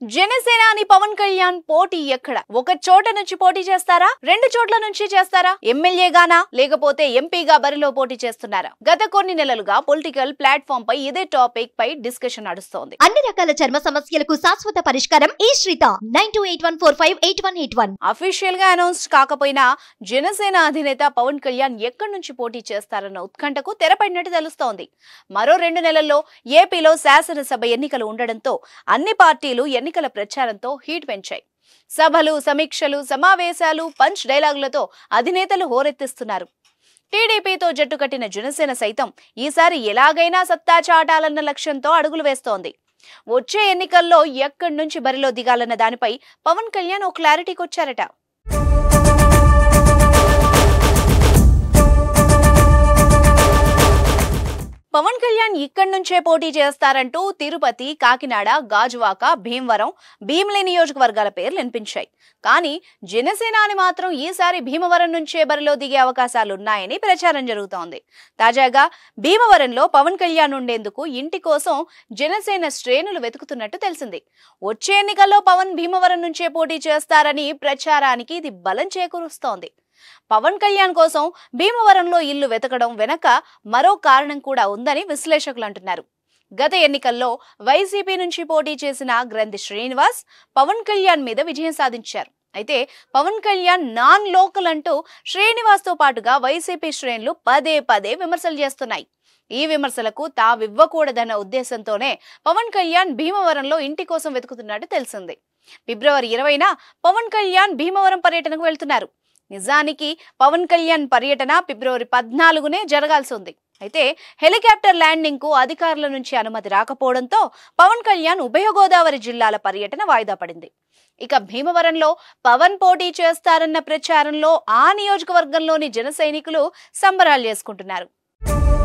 జనసేనాని పవన్ కళ్యాణ్ పోటీ ఎక్కడ ఒక చోట నుంచి పోటీ చేస్తారా రెండు చోట్ల నుంచి చేస్తారా ఎమ్మెల్యేగానా లేకపోతే ఎంపీగా బరిలో పోటీ చేస్తున్నారా గత కొన్ని నెలలుగా పొలిటికల్ ప్లాట్ఫామ్ పై ఇదే టాపిక్ పై డిస్కషన్ నడుస్తోంది అన్ని రకాల చర్మ సమస్యలకు శాశ్వత పరిష్కారం ఈ శ్రీత nine two eight one four five eight one eight one official గా అనౌన్స్ కాకపోయినా జనసేన అధినేత పవన్ కళ్యాణ్ ఎక్కడి నుంచి పోటీ చేస్తారన్న ఉత్కంఠకు తెరపడినట్టు తెలుస్తోంది మరో రెండు నెలల్లో ఏపీలో శాసనసభ ఎన్నికలు ఉండడంతో అన్ని పార్టీలు ఎన్నికల ప్రచారంతో హీట్ పెంచాయి సభలు సమీక్షలు సమావేశాలు పంచ్ డైలాగులతో అధినేతలు హోరెత్తిస్తున్నారు టీడీపీతో జట్టు కట్టిన జనసేన సైతం ఈసారి ఎలాగైనా సత్తా చాటాలన్న లక్ష్యంతో అడుగులు వేస్తోంది వచ్చే ఎన్నికల్లో ఎక్కడి నుంచి బరిలో దిగాలన్న దానిపై పవన్ కళ్యాణ్ ఓ క్లారిటీకి వచ్చారట పవన్ కళ్యాణ్ ఇక్కడి నుంచే పోటీ చేస్తారంటూ తిరుపతి కాకినాడ గాజువాక భీమవరం భీమిలి నియోజకవర్గాల పేర్లు వినిపించాయి కానీ జనసేనాని మాత్రం ఈసారి భీమవరం నుంచే బరిలో దిగే అవకాశాలున్నాయని ప్రచారం జరుగుతోంది తాజాగా భీమవరంలో పవన్ కళ్యాణ్ ఉండేందుకు ఇంటి కోసం జనసేన శ్రేణులు వెతుకుతున్నట్టు తెలిసింది వచ్చే ఎన్నికల్లో పవన్ భీమవరం నుంచే పోటీ చేస్తారని ప్రచారానికి ఇది బలం చేకూరుస్తోంది పవన్ కళ్యాణ్ కోసం భీమవరంలో ఇల్లు వెతకడం వెనక మరో కారణం కూడా ఉందని విశ్లేషకులు అంటున్నారు గత ఎన్నికల్లో వైసీపీ నుంచి పోటీ చేసిన గ్రంథి శ్రీనివాస్ పవన్ కళ్యాణ్ మీద విజయం సాధించారు అయితే పవన్ కళ్యాణ్ నాన్ లోకల్ అంటూ శ్రీనివాస్తో పాటుగా వైసీపీ శ్రేణులు పదే పదే విమర్శలు చేస్తున్నాయి ఈ విమర్శలకు తావివ్వకూడదన్న ఉద్దేశంతోనే పవన్ కళ్యాణ్ భీమవరంలో ఇంటి కోసం వెతుకుతున్నట్టు తెలిసింది ఫిబ్రవరి ఇరవైన పవన్ కళ్యాణ్ భీమవరం పర్యటనకు వెళ్తున్నారు నిజానికి పవన్ కళ్యాణ్ పర్యటన ఫిబ్రవరి పద్నాలుగునే జరగాల్సి ఉంది అయితే హెలికాప్టర్ ల్యాండింగ్ కు అధికారుల నుంచి అనుమతి రాకపోవడంతో పవన్ కళ్యాణ్ ఉభయ గోదావరి జిల్లాల పర్యటన వాయిదా పడింది ఇక భీమవరంలో పవన్ పోటీ చేస్తారన్న ప్రచారంలో ఆ నియోజకవర్గంలోని జన సైనికులు సంబరాలు చేసుకుంటున్నారు